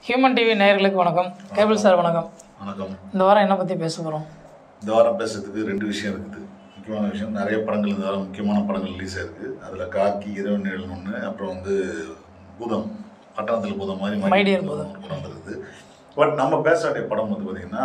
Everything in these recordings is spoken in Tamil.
ஹியூமன் டிவி நேயர்களுக்கு வணக்கம் கேபிள் சார் வணக்கம் வணக்கம் இந்த வாரம் என்ன பற்றி பேச போகிறோம் இந்த வாரம் பேசுறதுக்கு ரெண்டு விஷயம் இருக்குது முக்கியமான விஷயம் நிறைய படங்கள் இந்த வாரம் முக்கியமான படங்கள் ரிலீஸ் ஆயிருக்கு அதில் காக்கி இரவு நிழல் ஒன்று அப்புறம் வந்து பூதம் பட்டணத்தில் பூதம் மாதிரி My Dear பூதம். ஒரு படம் வந்துருக்குது பட் நம்ம பேச வேண்டிய படம் வந்து பார்த்திங்கன்னா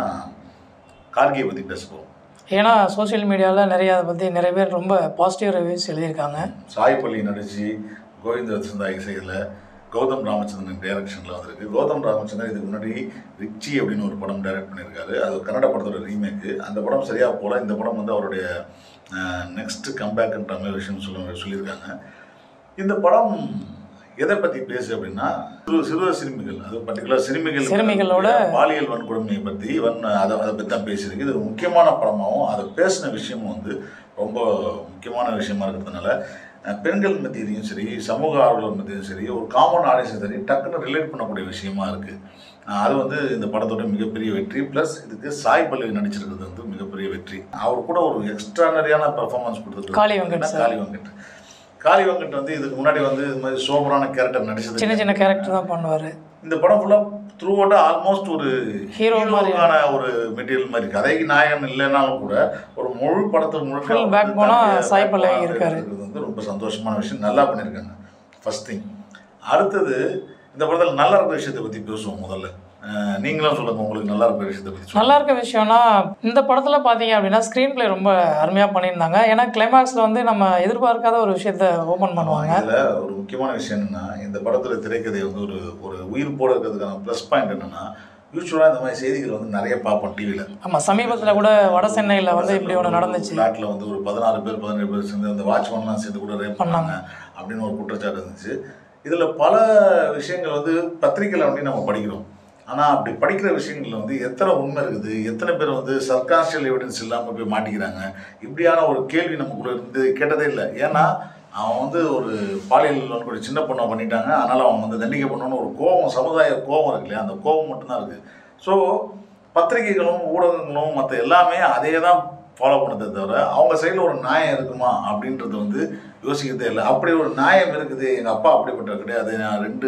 கார்கியை பற்றி பேச போகிறோம் ஏன்னா சோஷியல் மீடியாவில் நிறைய அதை பற்றி நிறைய பேர் ரொம்ப பாசிட்டிவ் ரிவ்யூஸ் எழுதியிருக்காங்க சாய்பள்ளி நடிச்சு கோவிந்த வசந்தா இசையில் கௌதம் ராமச்சந்திரன் டைரக்ஷனில் வந்திருக்கு கௌதம் ராமச்சந்திரன் இதுக்கு முன்னாடி ரிச்சி அப்படின்னு ஒரு படம் டைரக்ட் பண்ணியிருக்காரு அது ஒரு கன்னட படத்தோட ரீமேக்கு அந்த படம் சரியாக போல இந்த படம் வந்து அவருடைய நெக்ஸ்ட் கம்பேக்ன்ற மாதிரி விஷயம் சொல்ல சொல்லியிருக்காங்க இந்த படம் எதை பற்றி பேசு அப்படின்னா சிறு சிறுவர் சிறுமிகள் அது பர்டிகுலர் சிறுமிகள் சிறுமிகளோட- பாலியல் வன்கொடுமையை பற்றி வன் அதை அதை பற்றி தான் பேசியிருக்கு இது ஒரு முக்கியமான படமாகவும் அதை பேசின விஷயமும் வந்து ரொம்ப முக்கியமான விஷயமா இருக்கிறதுனால அஹ், பெண்கள் மத்தியிலையும் சரி சமூக ஆர்வலர் மத்தியிலும் சரி ஒரு காமன் ஆடியன்ஸும் சரி டக்குன்னு ரிலேட் பண்ணக்கூடிய விஷயமா இருக்குது அது வந்து இந்த படத்தோட மிகப்பெரிய வெற்றி ப்ளஸ் இதுக்கு சாய் பல்லவி நடிச்சிருக்கிறது வந்து மிகப்பெரிய வெற்றி அவர் கூட ஒரு எக்ஸ்ட்ரானரியான பெர்ஃபார்மன்ஸ் கொடுத்துருக்கு காளி வெங்கட் சார். காளி வெங்கட் காளி வெங்கட் வந்து இதுக்கு முன்னாடி வந்து இது மாதிரி சோபரான கேரக்டர் நடிச்சது சின்ன சின்ன கேரக்டர் தான் பண்ணுவார் இந்த படம் ஃபுல்லாக த்ரூ அவுட் ஆல்மோஸ்ட் ஒரு Hero மாதிரி. ஹீரோவான ஒரு மெட்டீரியல் மாதிரி கதைக்கு நாயகன் இல்லைனாலும் கூட ஒரு முழு படத்தை முழுக்க Full வந்து backbone-ஆ தன்னுடைய சாய் பல்லவி backbone-ஆ இருக்காரு. எடுத்துக்கிறது வந்து ரொம்ப சந்தோஷமான விஷயம் நல்லா பண்ணியிருக்காங்க ஃபர்ஸ்ட் திங் அடுத்தது இந்த படத்தில் நல்லா இருக்கிற விஷயத்தை பற்றி பேசுவோம் முதல்ல அஹ் நீங்களும் சொல்லுங்க உங்களுக்கு நல்லா இருக்கிற விஷயத்தை பற்றி சொல்லுங்க நல்லா இருக்க விஷயம்னா இந்த படத்தில் பார்த்தீங்க அப்படின்னா ஸ்க்ரீன் ப்ளே ரொம்ப அருமையாக பண்ணியிருந்தாங்க ஏன்னா கிளைமேக்ஸில் வந்து நம்ம எதிர்பார்க்காத ஒரு விஷயத்த ஓப்பன் பண்ணுவாங்க இதுல ஒரு முக்கியமான விஷயம் என்னன்னா இந்த படத்துல திரைக்கதை வந்து ஒரு ஒரு உயிர் போட இருக்கிறதுக்கான ப்ளஸ் பாயிண்ட் என்னன்னா யூஸ்வலாக இந்த மாதிரி செய்திகள் வந்து நிறைய பார்ப்போம் டிவியில் ஆமாம் சமீபத்தில் கூட வட சென்னையில் வந்து இப்படி ஒன்று நடந்துச்சு ஃப்ளாட்டில் வந்து ஒரு பதினாறு பேர் பதினேழு பேர் சேர்ந்து அந்த வாட்ச்மேன்லாம் சேர்ந்து கூட ரேப் பண்ணாங்க அப்படின்னு ஒரு குற்றச்சாட்டு இருந்துச்சு இதில் பல விஷயங்கள் வந்து பத்திரிக்கையில் வந்து நம்ம படிக்கிறோம் ஆனால் அப்படி படிக்கிற விஷயங்கள்ல வந்து எத்தனை உண்மை இருக்குது எத்தனை பேர் வந்து சர்க்காஸ்டியல் எவிடன்ஸ் இல்லாமல் போய் மாட்டிக்கிறாங்க இப்படியான ஒரு கேள்வி நமக்குள்ள இருந்து கேட்டதே இல்லை ஏன்னா அவன் வந்து ஒரு பாலியல் வன்கொடுமை சின்ன பொண்ணை பண்ணிட்டாங்க அதனால் அவன் வந்து தண்டிக்க பண்ணணும்னு ஒரு கோபம் சமுதாய கோபம் இருக்கு இல்லையா அந்த கோபம் மட்டும்தான் இருக்குது ஸோ பத்திரிகைகளும் ஊடகங்களும் மற்ற எல்லாமே அதே தான் ஃபாலோ பண்ணதே தவிர அவங்க சைடில் ஒரு நியாயம் இருக்குமா அப்படின்றது வந்து யோசிக்கிறதே இல்லை அப்படி ஒரு நியாயம் இருக்குது எங்கள் அப்பா அப்படிப்பட்ட கிடையாது நான் ரெண்டு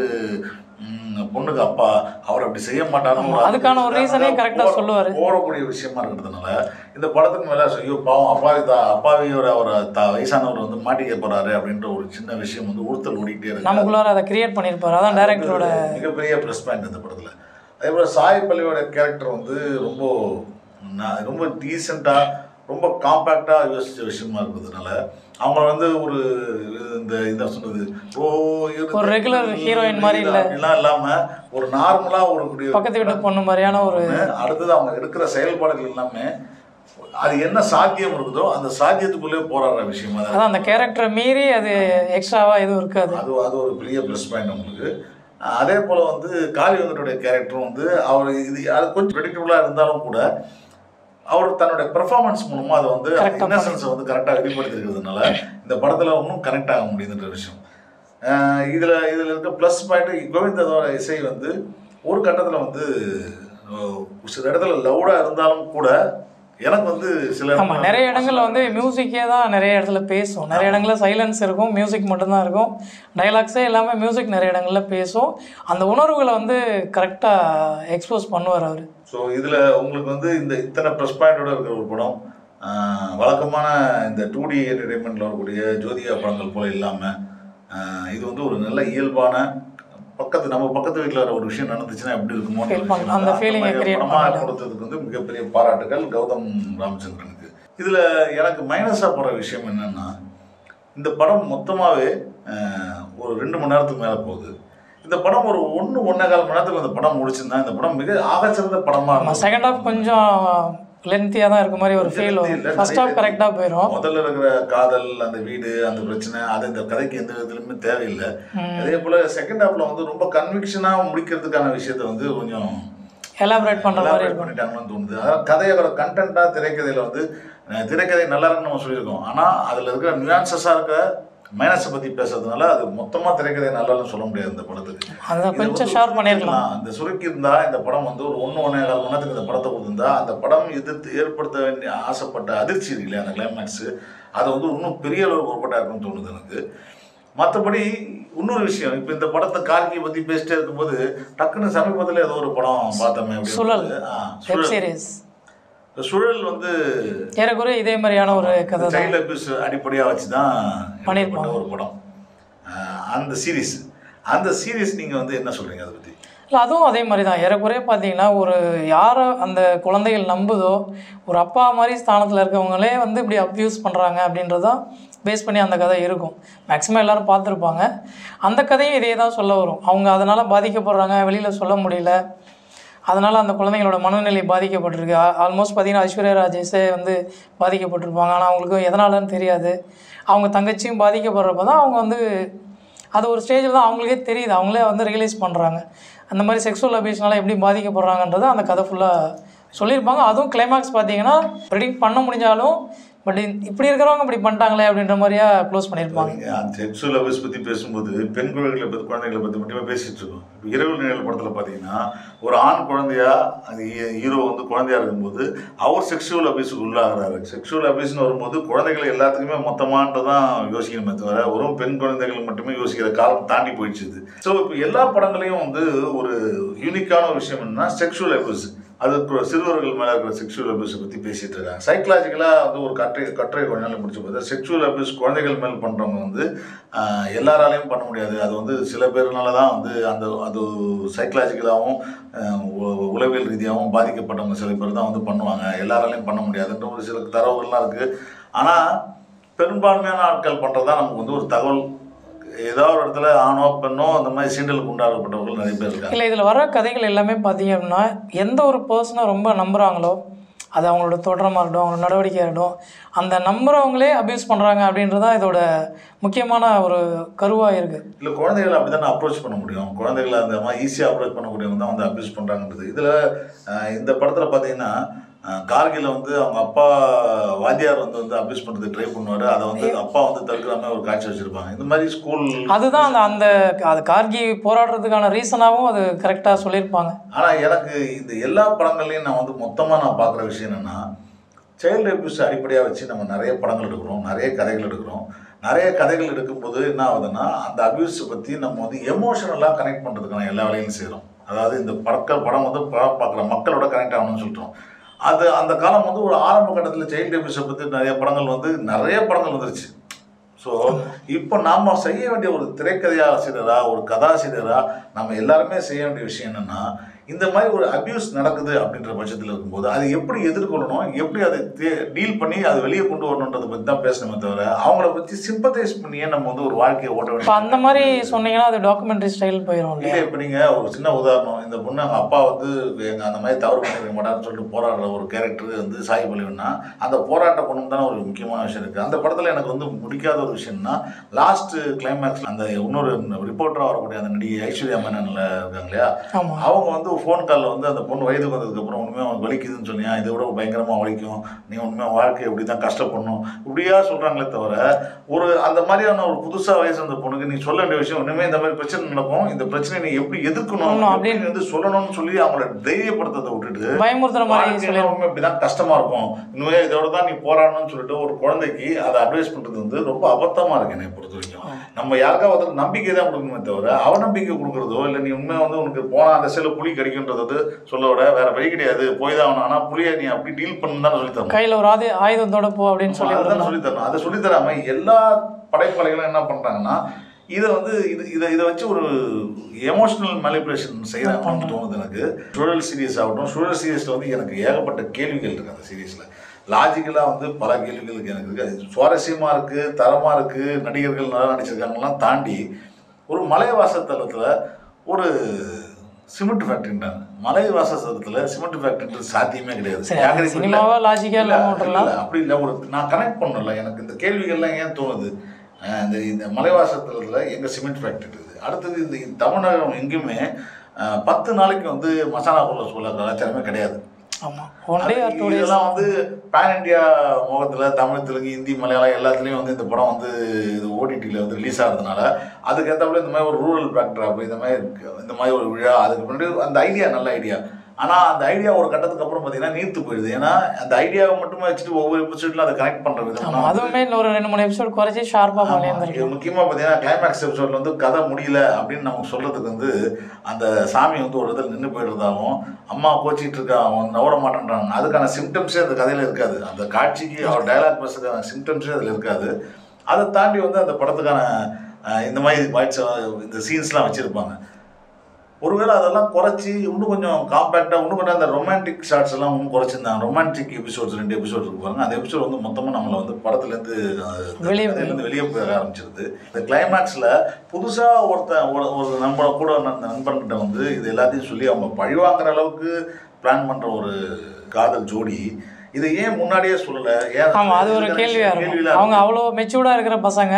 ம், பொண்ணுக்கு அப்பா அவர் அப்படி செய்ய மாட்டாருன்னு ஆமா, அதுக்கான ஒரு reason-ஐயும் correct ஆ சொல்லுவாரு. போடக்கூடிய விஷயமா இருக்கிறதுனால இந்த படத்துக்கு மேலே ஐயோ பாவம் அப்பாவி தா அப்பாவியோட ஒரு த வயசானவர் வந்து மாட்டிக்க போறாரு அப்படின்ற ஒரு சின்ன விஷயம் வந்து உறுத்தல் ஓடிக்கிட்டே இருக்கு நமக்குள்ளார அதை கிரியேட் பண்ணியிருப்பார் அதான் டைரக்டரோட அது மிகப்பெரிய ப்ளஸ் பாயிண்ட் இந்த படத்தில் அதே போல் சாய் பள்ளியோட கேரக்டர் வந்து ரொம்ப ந- ரொம்ப டீசெண்டாக ரொம்ப காம்பேக்டாக யோசிச்ச விஷயமா இருக்கிறதுனால அவங்க வந்து ஒரு இந்த இந்த சொன்னது ஓ இருக்கு, ஒரு regular heroine மாதிரி இல்ல. அப்படிலாம் இல்லாமல் ஒரு நார்மலாக ஒரு கூடிய பக்கத்து வீட்டு பொண்ணு மாதிரியான ஒரு அடுத்தது அவங்க எடுக்கிற செயல்பாடுகள் எல்லாமே அது என்ன சாத்தியம் இருக்குதோ அந்த சாத்தியத்துக்குள்ளே போராடுற விஷயமா தான் அதான் அந்த கேரக்டரை மீறி அது எக்ஸ்ட்ராவாக எதுவும் இருக்காது அது அது ஒரு பெரிய ப்ளஸ் பாயிண்ட் உங்களுக்கு அஹ் அதே போல் வந்து காளி வெங்கட்டுடைய கேரக்டரும் வந்து அவர் இது அது கொஞ்சம் ப்ரெடிக்டபுளாக இருந்தாலும் கூட அவர் தன்னுடைய பெர்ஃபார்மன்ஸ் மூலமாக அதை வந்து Correct ஆ இன்னசென்ஸை வந்து கரெக்டாக வெளிப்படுத்திருக்கிறதுனால இந்த படத்தில் இன்னும் கனெக்ட் ஆக முடியுதுன்ற விஷயம் இதில் இதில் இருக்க ப்ளஸ் பாயிண்ட் கோவிந்ததோட இசை வந்து ஒரு கட்டத்தில் வந்து அஹ், சில இடத்துல லவுடாக இருந்தாலும் கூட எனக்கு வந்து சில ஆமாம் நிறைய இடங்கள்ல வந்து மியூசிக்கே தான் நிறைய இடத்துல பேசும் நிறைய இடங்கள்ல சைலன்ஸ் இருக்கும் மியூசிக் மட்டும்தான் இருக்கும் டைலாக்ஸே எல்லாமே மியூசிக் நிறைய இடங்கள்ல பேசும் அந்த உணர்வுகளை வந்து கரெக்டாக எக்ஸ்போஸ் பண்ணுவார் அவர் ஸோ இதில் உங்களுக்கு வந்து இந்த இத்தனை ப்ளஸ் பாயிண்டோட இருக்கிற ஒரு படம் ஆஹ், வழக்கமான இந்த டூ டி என்டர்டைன்மெண்ட்டில் வரக்கூடிய ஜோதிகா படங்கள் போல இல்லாமல் இது வந்து ஒரு நல்ல இயல்பான பக்கத்து நம்ம பக்கத்து வீட்டில் ஒரு விஷயம் நடந்துச்சுன்னா எப்படி இருக்குமோ Feel பண்ணலாம். அந்த feeling-ஐ create பண்ணலாம். கொடுத்ததுக்கு வந்து மிகப்பெரிய பாராட்டுகள் கௌதம் ராமச்சந்திரனுக்கு இதில் எனக்கு மைனஸாக போகிற விஷயம் என்னன்னா இந்த படம் மொத்தமாகவே ஒரு ரெண்டு மணி நேரத்துக்கு மேலே போகுது இந்த படம் ஒரு ஒன்று ஒன்றே கால் மணி நேரத்துக்கு இந்த படம் முடிச்சிருந்தா இந்த படம் மிக ஆகச்சிறந்த படமாக நம்ம செகண்ட் ஹாஃப் கொஞ்சம் லென்த்தியாக தான் இருக்க மாதிரி ஒரு ஃபீல் வரும் ஃபர்ஸ்ட் ஹாஃப் கரெக்டாக போயிடும் முதல்ல இருக்கிற காதல் அந்த வீடு அந்த பிரச்சனை அது இந்த கதைக்கு எந்த விதத்துலையுமே தேவையில்லை அதே போல் செகண்ட் ஹாஃப்ல வந்து ரொம்ப கன்விக்ஷனாக முடிக்கிறதுக்கான விஷயத்த வந்து கொஞ்சம் எலாபரேட் பண்ணுற மாதிரி elaborate இருக்கும் பண்ணிட்டாங்கன்னு தோணுது அதாவது கதையோட கண்டென்ட்டாக திரைக்கதையில் வந்து அஹ், திரைக்கதை நல்லா இருக்குன்னு நம்ம சொல்லியிருக்கோம் ஆனால் அதில் இருக்கிற நியூயான்சஸாக இருக்க மைனஸை பற்றி பேசுறதுனால அது மொத்தமாக திரைக்கதை நல்லான்னு சொல்ல முடியாது இந்த படத்துக்கு அதை இதை கொஞ்சம் வந்து ஷார்ப் பண்ணியிருக்கலாம் சுருக்கியிருந்தா, இந்த சுருக்கி இருந்தா இந்த படம் வந்து ஒரு ஒன்று ஒன்றே கால் மணி நேரத்துக்கு இந்த படத்தை கொடுத்திருந்தா அந்த படம் எதிர்த்து ஏற்படுத்த வேண்டிய ஆசைப்பட்ட அதிர்ச்சி இருக்கு இல்லையா அந்த கிளைமேக்ஸ் அது வந்து இன்னும் பெரிய அளவுக்கு ஒர்க்கவுட் இருக்கும்னு தோணுது எனக்கு மற்றபடி இன்னொரு விஷயம் இப்போ இந்த படத்தை கார்கியை பற்றி பேசிட்டே இருக்கும்போது டக்குன்னு சமீபத்தில் ஏதோ ஒரு படம் பார்த்தோமே அப்படின்னு சுழல். ஆ, வெப் சுழல் சீரிஸ் இந்த சுழல் வந்து ஏறக்குறைய இதே மாதிரியான ஒரு கதை தான் சைல்ட் அபியூஸ் அடிப்படையாக வச்சு தான் பண்ணியிருப்பாங்க. ஒரு படம் ஆஹ் அந்த சீரிஸ் அந்த சீரிஸ் நீங்கள் வந்து என்ன சொல்கிறீங்க அதை பற்றி இல்லை அதுவும் அதே மாதிரி தான் ஏறக்குறைய பார்த்தீங்கன்னா ஒரு யாரை அந்த குழந்தைகள் நம்புதோ ஒரு அப்பா மாதிரி ஸ்தானத்தில் இருக்கவங்களே வந்து இப்படி அப்யூஸ் பண்ணுறாங்க அப்படின்றதான் பேஸ் பண்ணி அந்த கதை இருக்கும் மேக்ஸிமம் எல்லாரும் பார்த்துருப்பாங்க அந்த கதையும் இதே தான் சொல்ல வரும் அவங்க அதனால் பாதிக்கப்படுறாங்க வெளியில் சொல்ல முடியல அதனால் அந்த குழந்தைங்களோட மனநிலை பாதிக்கப்பட்டிருக்கு ஆல்மோஸ்ட் பார்த்தீங்கன்னா ஐஸ்வர்யா ராஜேஷே வந்து பாதிக்கப்பட்டிருப்பாங்க ஆனால் அவங்களுக்கு எதனாலன்னு தெரியாது அவங்க தங்கச்சியும் பாதிக்கப்படுறப்ப தான் அவங்க வந்து அது ஒரு ஸ்டேஜில் தான் அவங்களுக்கே தெரியுது அவங்களே வந்து ரியலைஸ் பண்ணுறாங்க அந்த மாதிரி செக்ஸுவல் அபியூஸ்னால எப்படி பாதிக்கப்படுறாங்கன்றதை அந்த கதை ஃபுல்லாக சொல்லியிருப்பாங்க அதுவும் கிளைமாக்ஸ் பார்த்தீங்கன்னா ப்ரெடிக்ட் பண்ண முடிஞ்சாலும் பட் இப்படி இருக்கிறவங்க இப்படி பண்ணிட்டாங்களே அப்படின்ற மாதிரியா க்ளோஸ் பண்ணியிருப்பாங்க நீங்க அந்த செக்ஷுவல் அபியூஸ் பற்றி பேசும்போது பெண் குழந்தைகளை பற்றி குழந்தைகளை பற்றி மட்டுமே பேசிட்டு இருக்கோம் இப்போ இரவு நிழல் படத்தில் பார்த்தீங்கன்னா ஒரு ஆண் குழந்தையா அந்த ஹீரோ வந்து குழந்தையா இருக்கும்போது அவர் செக்ஷுவல் அபியூஸுக்கு உள்ளாகிறாரு செக்ஷுவல் அபியூஸ்னு வரும்போது குழந்தைகள் எல்லாத்துக்குமே மொத்தமான்ட்டு தான் யோசிக்கணுமே தவிர வெறும் பெண் குழந்தைகள் மட்டுமே யோசிக்கிற காலம் தாண்டி போயிடுச்சு ஸோ இப்போ எல்லா படங்களையும் வந்து ஒரு யூனிக்கான ஒரு விஷயம் என்னன்னா செக்ஷுவல் அபியூஸ் அது கு- சிறுவர்கள் மேலே இருக்கிற செக்ஷுவல் அபியூஸை பற்றி பேசிட்டு இருக்காங்க சைக்கலாஜிக்கலாக வந்து ஒரு கட்டுரை கட்டுரை கொஞ்ச நாள் முடிச்ச போது செக்ஷுவல் அபியூஸ் குழந்தைகள் மேல் பண்ணுறவங்க வந்து ஆஹ், எல்லாராலையும் பண்ண முடியாது அது வந்து சில பேர்னால தான் வந்து அந்த அது சைக்கலாஜிக்கலாகவும் உளவியல் ரீதியாகவும் பாதிக்கப்பட்டவங்க சில பேர் தான் வந்து பண்ணுவாங்க எல்லாராலையும் பண்ண முடியாதுன்ற ஒரு சில தரவுகள்லாம் இருக்குது ஆனால் பெரும்பான்மையான ஆட்கள் பண்ணுறது தான் நமக்கு வந்து ஒரு தகவல் ஏதோ ஒரு இடத்துல ஆணோ பெண்ணோ அந்த மாதிரி சீண்டலுக்கு உண்டாக்கப்பட்டவர்கள் நிறைய பேர் இருக்காங்க இல்லை இதில் வர கதைகள் எல்லாமே பார்த்தீங்க அப்படின்னா எந்த ஒரு பர்சனை ரொம்ப நம்புகிறாங்களோ அது அவங்களோட தோற்றமாக இருக்கட்டும் அவங்களோட நடவடிக்கையாக இருக்கட்டும் அந்த நம்புறவங்களே அபியூஸ் பண்ணுறாங்க அப்படின்றது தான் இதோட முக்கியமான ஒரு கருவாக இருக்குது இல்லை குழந்தைகளை அப்படி தானே அப்ரோச் பண்ண முடியும் குழந்தைகளை அந்த மாதிரி ஈஸியாக அப்ரோச் பண்ணக்கூடியவங்க தான் வந்து அப்யூஸ் பண்ணுறாங்கன்றது இதில் இந்த படத்தில் பார்த்தீங்கன்னா கார்கில் வந்து அவங்க அப்பா வாத்தியார் வந்து வந்து அப்யூஸ் பண்ணுறதுக்கு ட்ரை பண்ணுவார் அதை வந்து அப்பா வந்து தடுக்கிற மாதிரி ஒரு காட்சி வச்சுருப்பாங்க இந்த மாதிரி ஸ்கூல் அதுதான் அந்த அந்த அது கார்கி போராடுறதுக்கான ரீசனாகவும் அது கரெக்டாக சொல்லியிருப்பாங்க ஆனால் எனக்கு இந்த எல்லா படங்கள்லையும் நான் வந்து மொத்தமாக நான் பார்க்குற விஷயம் என்னென்னா சைல்டு அபியூஸ் அடிப்படையாக வச்சு நம்ம நிறைய படங்கள் எடுக்கிறோம் நிறைய கதைகள் எடுக்கிறோம் நிறைய கதைகள் எடுக்கும்போது என்ன ஆகுதுன்னா அந்த அபியூஸை பற்றி நம்ம வந்து எமோஷனலாக கனெக்ட் பண்ணுறதுக்கான எல்லா வேலையும் செய்கிறோம் அதாவது இந்த படக்க படம் வந்து படம் பார்க்குற மக்களோட கனெக்ட் ஆகணும்னு சொல்கிறோம் அது அந்த காலம் வந்து ஒரு ஆரம்ப கட்டத்தில் சைல்டு அபியூஸை பற்றி நிறைய படங்கள் வந்து நிறைய படங்கள் வந்துருச்சு ஸோ இப்போ நாம் செய்ய வேண்டிய ஒரு திரைக்கதையாசிரியரா ஒரு கதாசிரியரா நம்ம எல்லாருமே செய்ய வேண்டிய விஷயம் என்னன்னா இந்த மாதிரி ஒரு அபியூஸ் நடக்குது அப்படின்ற பட்சத்தில் இருக்கும்போது அதை எப்படி எதிர்கொள்ளணும் எப்படி அதை டீல் பண்ணி அதை வெளியே கொண்டு வரணுன்றதை பற்றி தான் பேசணுமே தவிர அவங்கள பற்றி சிம்பத்தைஸ் பண்ணியே நம்ம வந்து ஒரு வாழ்க்கையை ஓட்ட இப்போ வேண்டிய அந்த மாதிரி சொன்னீங்கன்னா அது டாக்குமெண்ட்ரி ஸ்டைல் போயிடும் இல்லை இல்லையா இப்போ நீங்கள் ஒரு சின்ன உதாரணம் இந்த பொண்ணு அவங்க அப்பா வந்து எங்க அந்த மாதிரி தவறு பண்ணிருக்க மாட்டாருன்னு சொல்லிட்டு போராடுற ஒரு கேரக்டர் வந்து சாய் பலிவன்னா அந்த போராட்ட குணம் தானே ஒரு முக்கியமான விஷயம் இருக்குது அந்த படத்தில் எனக்கு வந்து முடிக்காத ஒரு விஷயம்னா லாஸ்ட் கிளைமேக்ஸ் அந்த இன்னொரு ரிப்போர்ட்டராக வரக்கூடிய அந்த நடிகை ஐஸ்வர்யா மேனன்ல இருக்காங்க இல்லையா ஆமாம் அவங்க வந்து ஃபோன் காலில் வந்து அந்த பொண்ணு வயதுக்கு வந்ததுக்கப்புறம் உண்மையாக அவனுக்கு வலிக்குதுன்னு சொன்னியா இதை விட பயங்கரமாக வலிக்கும் நீ உண்மையாக வாழ்க்கை இப்படி தான் கஷ்டப்படணும் இப்படியா சொல்கிறாங்களே தவிர ஒரு அந்த மாதிரியான ஒரு புதுசாக வயசு அந்த பொண்ணுக்கு நீ சொல்ல வேண்டிய விஷயம் இனிமேல் இந்த மாதிரி பிரச்சனை நடக்கும் இந்த பிரச்சனையை நீ எப்படி எதிர்க்கணும் ஆமா, எப்படி அப்படின்னு- நீ வந்து சொல்லணும்னு சொல்லி அவங்கள தைரியப்படுத்ததை விட்டுட்டு பயமுறுத்துற மாதிரி வாழ்க்கையில சொல்லிடுவோம் உண்மை இப்படிதான் கஷ்டமா இருக்கும் இனிமே இதோட தான் நீ போராடணும்னு சொல்லிட்டு ஒரு குழந்தைக்கு அதை அட்வைஸ் பண்றது வந்து ரொம்ப அபத்தமா இருக்கு என்னை பொறுத்த வரைக்கும் நம்ம யாருக்காவது ஒருத்தருக்கு நம்பிக்கை தான் கொடுக்கணுமே தவிர அவநம்பிக்கை கொடுக்குறதோ இல்லை நீ உண்மையா வந்து உனக்கு போனா அந்த சைடில் புலி கிடைக்குன்றது சொல்ல விட வேற வழி கிடையாது போய் தான் ஆகணும் ஆனா புலியை நீ அப்படி டீல் பண்ணு தான் சொல்லி தரணும் கையில் ஒரு ஆதி ஆயுதத்தோட போ அப்படின்னு சொல்லி அதுதான் சொல்லி தரணும் அதை சொல்லி தராம எல்லா படைப்பாளிகளும் என்ன பண்றாங்கன்னா இதை வந்து இது இதை இதை வச்சு ஒரு எமோஷனல் மேலிபுலேஷன் செய்கிறாங்கன்னு தோணுது எனக்கு சுழல் சீரியஸ் ஆகட்டும் சுழல் சீரியஸில் வந்து எனக்கு ஏகப்பட்ட கேள்விகள் இருக்குது அந்த சீரியஸில் லாஜிக்கலாக வந்து பல கேள்விகளுக்கு எனக்கு இருக்குது அது சுவாரஸ்யமாக இருக்குது தரமாக இருக்குது நடிகர்கள் நல்லா நடிச்சிருக்காங்கலாம் தாண்டி ஒரு மலைவாசத்தலத்தில் ஒரு சிமெண்ட் ஃபேக்ட்ரின்றாங்க மலைவாசத்தலத்தில் சிமெண்ட் ஃபேக்ட்ரின்றது சாத்தியமே கிடையாது சரி யாருக்கும் இல்ல. சினிமாவா லாஜிக்கா இல்ல, இல்லாமல் விட்டுறலாம் இல்ல, அப்படி இல்லை ஒரு நான் கனெக்ட் பண்ணல எனக்கு இந்த கேள்விகள்லாம் ஏன் தோணுது அஹ் இந்த இந்த மலைவாசத்தில் எங்கே சிமெண்ட் ஃபேக்ட்ரி இருக்குது அடுத்தது இந்த இந்த தமிழகம் எங்கேயுமே அஹ், பத்து நாளைக்கு வந்து மசாலா கொள்ள சொல்ல கலாச்சாரமே கிடையாது ஆமாம் one day or two days இதெல்லாம் வந்து பேன் இண்டியா முகத்தில் தமிழ் தெலுங்கு ஹிந்தி மலையாளம் எல்லாத்துலேயும் வந்து இந்த படம் வந்து இது ஓடிடியில் வந்து ரிலீஸ் ஆகிறதுனால அதுக்கேற்றப்பல இந்த மாதிரி ஒரு ரூரல் பேக்ட்ராப் இந்த மாதிரி இருக்கு. இந்த மாதிரி ஒரு விழா அதுக்கு முன்னாடி அந்த ஐடியா நல்ல ஐடியா ஆனால் அந்த ஐடியா ஒரு கட்டத்துக்கு அப்புறம் பார்த்தீங்கன்னா நீர்த்து போயிடுது ஏன்னா அந்த ஐடியாவை மட்டுமே வச்சுட்டு ஒவ்வொரு எபிசோட்ல அதை கனெக்ட் பண்ணுற விதம் ஆமாம் அதுவுமே இன்னொரு ரெண்டு மூணு எபிசோட் குறைச்சி ஷார்ப்பாக பண்ணியிருந்திருக்கு இது முக்கியமா பார்த்தீங்கன்னா கிளைமேக்ஸ் எபிசோட்ல வந்து கதை முடியல அப்படின்னு நமக்கு சொல்றதுக்கு வந்து அந்த சாமி வந்து ஒரு இடத்துல நின்று போயிடுறதாகவும் அம்மா கோச்சிட்டு இருக்கா அவன் நவர மாட்டேன்றாங்க அதுக்கான சிம்டம்ஸே அந்த கதையில இருக்காது அந்த காட்சிக்கு அவர் டயலாக் பேசுறதுக்கான சிம்டம்ஸே அதில் இருக்காது அதை தாண்டி வந்து அந்த படத்துக்கான அஹ், இந்த மாதிரி வாய்ஸ் இந்த சீன்ஸ்லாம் வச்சிருப்பாங்க ஒருவேளை அதெல்லாம் குறைச்சி இன்னும் கொஞ்சம் காம்பேக்டாக இன்னும் கொஞ்சம் அந்த ரொமான்டிக் ஷார்ட்ஸ் எல்லாம் இன்னும் குறைச்சிருந்தாங்க ரொமான்டிக் எபிசோட்ஸ் ரெண்டு எபிசோட் இருக்கு பாருங்க அந்த எபிசோட் வந்து மொத்தமாக நம்மளை வந்து படத்துலேருந்து வெளியே வெளியே வெளியே போக ஆரம்பிச்சிருது இந்த கிளைமேக்ஸில் புதுசாக ஒருத்தன் ஒரு ஒரு நண்பனை கூட நண்- நண்பன்கிட்ட வந்து இது எல்லாத்தையும் சொல்லி அவங்க பழிவாங்குற அளவுக்கு பிளான் பண்ணுற ஒரு காதல் ஜோடி இதை ஏன் முன்னாடியே சொல்லலை ஏன் ஆமாம் அது ஒரு இதுக்கான கேள்வியாக இருக்கும் கேள்வியில அவங்க அவ்வளோ மெச்சூர்டாக இருக்கிற பசங்க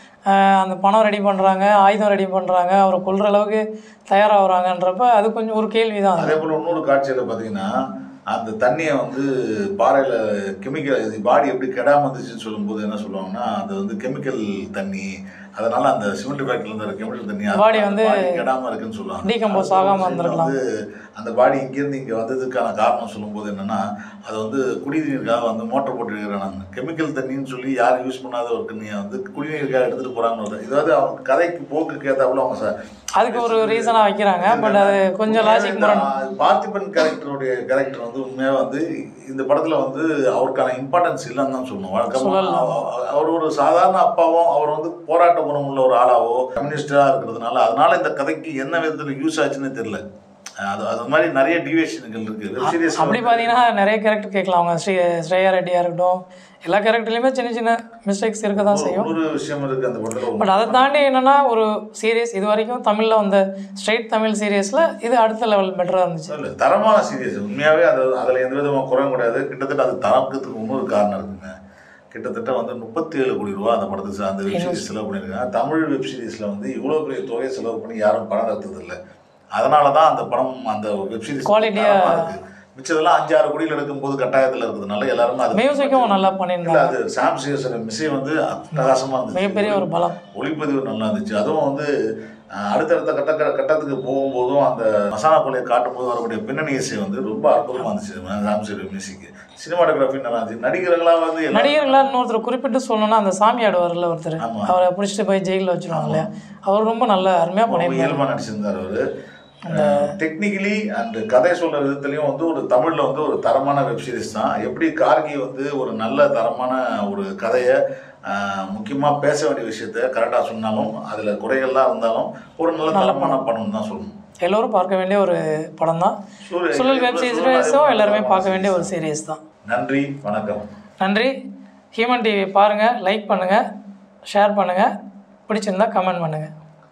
ஆஹ் அந்த பணம் ரெடி பண்ணுறாங்க ஆயுதம் ரெடி பண்ணுறாங்க அவரை கொல்ற அளவுக்கு தயாராகிறாங்கன்றப்ப அது கொஞ்சம் ஒரு கேள்வி தான் அதே போல் இன்னொரு காட்சியில் பார்த்தீங்கன்னா அந்த தண்ணியை வந்து பாறையில் கெமிக்கல் பாடி எப்படி கெடாம இருந்துச்சுன்னு சொல்லும்போது என்ன சொல்லுவாங்கன்னா அது வந்து கெமிக்கல் தண்ணி அதனால அந்த சிமெண்ட் ஃபேக்டரியில் இருந்த கெமிக்கல் தண்ணி அது- Body அந்த வந்து body கெடாம இருக்குன்னு சொல்லுவாங்க decompose அது ஆகாம ஒரு இருந்திருக்கலாம். வந்து அந்த பாடி இங்கேருந்து இங்கே வந்ததுக்கான காரணம் சொல்லும்போது என்னன்னா அது வந்து குடிநீருக்காக வந்து மோட்டர் போட்டு இருக்கிறாங்க கெமிக்கல் தண்ணின்னு சொல்லி யாரும் யூஸ் பண்ணாத ஒரு தண்ணியை வந்து குடிநீருக்காக எடுத்துகிட்டு போகிறாங்கன்னு இதாவது அவங்க கதைக்கு போக்குக்கு ஏற்றாப்புல அவங்க சார் அதுக்கு ஒரு ரீசனாக வைக்கிறாங்க பட் அது கொஞ்சம் லாஜிக் முரண் பார்த்திபன் கேரக்டருடைய கேரக்டர் வந்து உண்மையாக வந்து இந்த படத்தில் வந்து அவருக்கான இம்பார்ட்டன்ஸ் இல்லைன்னு தான் சொல்லணும் வழக்கமாக சொல்லலாம். அவர் ஒரு சாதாரண அப்பாவும் அவர் வந்து போராட்ட குணம் உள்ள ஒரு ஆளாவோ கம்யூனிஸ்டாக இருக்கிறதுனால அதனால இந்த கதைக்கு என்ன விதத்தில் யூஸ் ஆச்சுன்னு தெரியல அது அது மாதிரி நிறைய டிவியேஷன்கள் இருக்குது வெப் சீரிஸ் அப்படி பார்த்தீங்கன்னா நிறைய கேரக்டர் கேட்கலாம் அவங்க ஸ்ரீ ஸ்ரேயா ரெட்டியாக இருக்கட்டும் எல்லா கேரக்டர்லையுமே சின்ன சின்ன மிஸ்டேக்ஸ் இருக்க தான் செய்யும் இன்னொரு விஷயம் இருக்குது அந்த படத்தில் பட் அதை தாண்டி என்னன்னா ஒரு சீரியஸ் இது வரைக்கும் தமிழில் வந்த ஸ்ட்ரெயிட் தமிழ் சீரியஸில் இது அடுத்த லெவல் பெட்டராக இருந்துச்சு இல்லை தரமான சீரியஸ் உண்மையாகவே அது அதில் எந்த விதமாக குறையும் கிடையாது கிட்டத்தட்ட அது தரக்கிறதுக்கு இன்னொரு காரணம் இருக்குங்க கிட்டத்தட்ட வந்து முப்பத்தி ஏழு கோடி ரூபா அந்த படத்துக்கு ச- அந்த வெப் சீரிஸ் செலவு பண்ணியிருக்காங்க தமிழ் வெப் சீரிஸில் வந்து இவ்வளோ பெரிய தொகையை செலவு பண்ணி யாரும் படம் எடுத்தது இல்லை அதனால தான் அந்த படம் அந்த வெப் சீரிஸ் Quality-ஆ- மிச்சதெல்லாம் அஞ்சாறு கோடியில் எடுக்கும்போது கட்டாயத்தில் இருக்கிறதுனால எல்லாருமே அது மியூசிக்கும் நல்லா இல்லை பண்ணியிருந்தாங்க அது சாம் சிஎஸ்ஓட மிஸ்ஸே வந்து அட்டகாசமாக இருந்துச்சு மிகப்பெரிய ஒரு பலம் ஒளிப்பதிவு நல்லா இருந்துச்சு அதுவும் வந்து அஹ், அடுத்தடுத்த கட்ட கட்டத்துக்கு போகும்போதும் அந்த மசாலா கொலையை காட்டும்போது வரக்கூடிய பின்னணி இசை வந்து ரொம்ப அற்புதமாக இருந்துச்சு ராம்சேரி மியூசிக் சினிமாட்டோகிராஃபி நல்லா இருந்துச்சு நடிகர்களாக வந்து எல்லாரும் நடிகர்களா இன்னொருத்தர் குறிப்பிட்டு சொல்லணும்னா அந்த சாமி ஆடுவார்ல ஒருத்தர் ஆமா. அவரை பிடிச்சிட்டு போய் ஜெயிலில் வச்சிருவாங்க இல்லையா அவர் ரொம்ப நல்ல அருமையாக ரொம்ப பண்ணியிருந்தார் இயல்பாக நடிச்சிருந்தார் அவர் டெக்னிக்கலி அண்ட் கதை சொல்ற விதத்துலையும் வந்து ஒரு தமிழில் வந்து ஒரு தரமான வெப் சீரிஸ் தான் எப்படி கார்கி வந்து ஒரு நல்ல தரமான ஒரு கதையை முக்கியமாக பேச வேண்டிய விஷயத்த கரெக்டாக சொன்னாலும் அதில் குறைகள்லாம் இருந்தாலும் ஒரு நல்ல தரமான படம் தான் சொல்லணும் எல்லோரும் பார்க்க வேண்டிய ஒரு படம் தான் சூரிய- சுழல் வெப் சீரிஸும் எல்லாருமே பார்க்க வேண்டிய ஒரு சீரியஸ் தான் நன்றி வணக்கம் நன்றி ஹியூமன் டிவி பாருங்கள் லைக் பண்ணுங்கள் ஷேர் பண்ணுங்கள் பிடிச்சிருந்தா கமெண்ட் பண்ணுங்கள்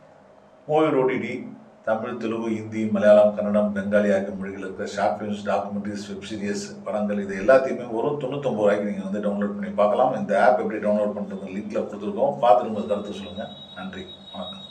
மூவி ஓடிடி தமிழ் தெலுங்கு ஹிந்தி மலையாளம் கன்னடம் பெங்காலி ஆகிய மொழிகள் இருக்கிற short films documentaries web series படங்கள் இது எல்லாத்தையுமே ஒரு தொண்ணூத்தொம்பது ரூபாய்க்கு நீங்கள் வந்து டவுன்லோட் பண்ணி பார்க்கலாம் இந்த ஆப் எப்படி டவுன்லோட் பண்ணுறது லிங்க்ல கொடுத்துருக்கோம் பார்த்துட்டு உங்கள் கருத்து சொல்லுங்கள் நன்றி வணக்கம்